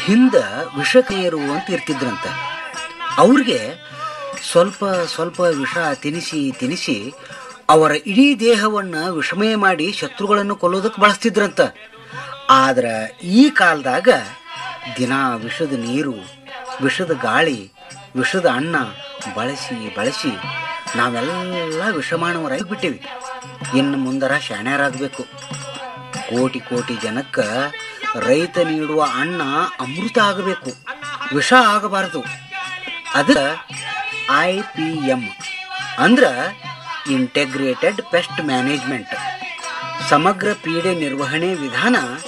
ಹಿಂದ ವಿಷಕೇರು ಅಂತ ಇರ್ತಿದ್ರಂತ ಅವ್ರಿಗೆ ಸ್ವಲ್ಪ ಸ್ವಲ್ಪ ವಿಷ ತಿನಿಸಿ ತಿನಿಸಿ ಅವರ ಇಡೀ ದೇಹವನ್ನು ವಿಷಮಯ ಮಾಡಿ ಶತ್ರುಗಳನ್ನು ಕೊಲ್ಲೋದಕ್ಕೆ ಬಳಸ್ತಿದ್ರಂತ ಆದ್ರೆ ಈ ಕಾಲದಾಗ ದಿನ ವಿಷದ ನೀರು ವಿಷದ ಗಾಳಿ ವಿಷದ ಅನ್ನ ಬಳಸಿ ಬಳಸಿ ನಾವೆಲ್ಲ ವಿಷಮಾನವರಾಗಿ ಬಿಟ್ಟಿವಿ ಇನ್ನು ಮುಂದರ ಶಾಣ್ಯರಾಗಬೇಕು ಕೋಟಿ ಕೋಟಿ ಜನಕ್ಕೆ ರೈತ ನೀಡುವ ಅನ್ನ ಅಮೃತ ಆಗಬೇಕು ವಿಷ ಆಗಬಾರದು ಅದ ಐ ಪಿ ಎಮ್ ಅಂದ್ರೆ ಇಂಟೆಗ್ರೇಟೆಡ್ ಪೆಸ್ಟ್ ಮ್ಯಾನೇಜ್ಮೆಂಟ್ ಸಮಗ್ರ ಪೀಡೆ ನಿರ್ವಹಣೆ ವಿಧಾನ